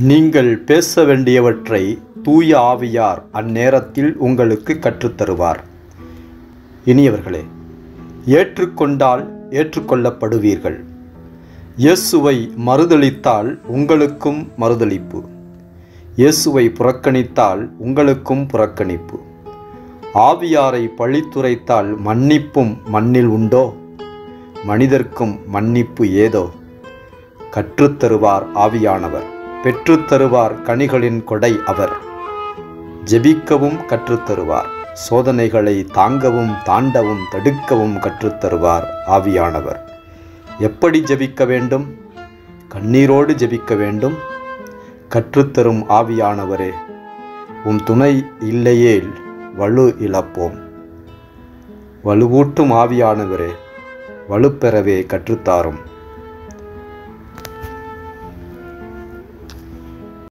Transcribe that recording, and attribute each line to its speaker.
Speaker 1: நீங்கள் பேச வேண்டியவற்றை தூய ஆவியார் அந்நேரத்தில் உங்களுக்கு கற்றுத்தருவார் இனியவர்களே ஏற்றுக்கொண்டால் ஏற்றுக்கொள்ளப்படுவீர்கள் இயேசுவை மறுதலித்தால் உங்களுக்கும் மறுதலிப்பு இயேசுவை புறக்கணித்தால் உங்களுக்கும் புறக்கணிப்பு ஆவியாரை பழித்துரைத்தால் மன்னிப்பும் மண்ணில் உண்டோ மனிதர்க்கும் மன்னிப்பு ஏதோ கற்றுத்தருவார் ஆவியானவர் பெற்றுத்தருவார் கனிகளின் கொடை அவர் ஜெபிக்கவும் கற்றுத்தருவார் சோதனைகளை தாங்கவும் தாண்டவும் தடுக்கவும் கற்றுத்தருவார் ஆவியானவர் எப்படி ஜெபிக்க வேண்டும் கண்ணீரோடு ஜெபிக்க வேண்டும் கற்றுத்தரும் ஆவியானவரே உம் துணை இல்லையேல் வலு இழப்போம் வலுவூட்டும் ஆவியானவரே வலுப்பெறவே கற்றுத்தாரும்